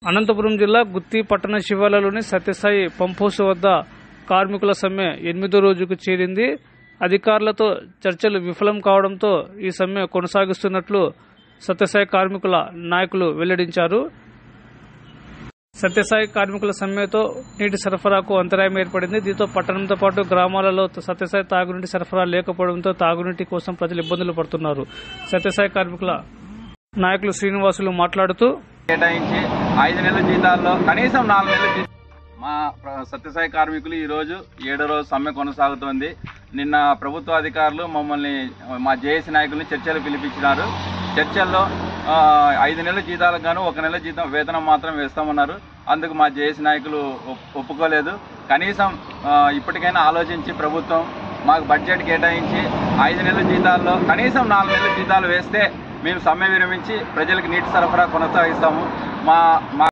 అనంతపురం జిల్లా గుత్తి పట్టణ శివాలలోని సత్యసాయి పంప్ వద్ద కార్మికుల సమ్మె ఎనిమిదో రోజుకు చేరింది అధికారులతో చర్చలు విఫలం కావడంతో ఈ సమ్మె కొనసాగిస్తున్నట్లు సత్యసాయి కార్మికుల నాయకులు వెల్లడించారు సత్యసాయి కార్మికుల సమ్మెతో నీటి సరఫరాకు అంతరాయం ఏర్పడింది దీంతో పట్టణంతో పాటు గ్రామాలలో సత్యసాయి తాగునీటి సరఫరా లేకపోవడంతో తాగునీటి కోసం ప్రజలు ఇబ్బందులు పడుతున్నారు సత్యసాయి కార్మికుల నాయకులు శ్రీనివాసులు మాట్లాడుతూ కేటాయించి ఐదు నెలల జీతాల్లో కనీసం నాలుగు నెలల జీతం మా ప్ర- సత్యసాయి కార్మికులు ఈ రోజు ఏడో రోజు సమ్మె కొనసాగుతోంది నిన్న ప్రభుత్వ అధికారులు మమ్మల్ని మా జేఏసీ నాయకుల్ని చర్చలు పిలిపించినారు చర్చల్లో ఆ, ఐదు నెలల జీతాలకు గాను ఒక నెల జీతం వేతనం మాత్రం వేస్తామన్నారు అందుకు మా జేఏసీ నాయకులు ఒప్- ఒప్పుకోలేదు కనీసం ఆ, ఇప్పటికైనా ఆలోచించి ప్రభుత్వం మాకు బడ్జెట్ కేటాయించి ఐదు నెలల జీతాల్లో కనీసం నాలుగు నెలల జీతాలు వేస్తే మేము సమ్మె విరమించి ప్రజలకు నీటి సరఫరా కొనసాగిస్తాము మా మా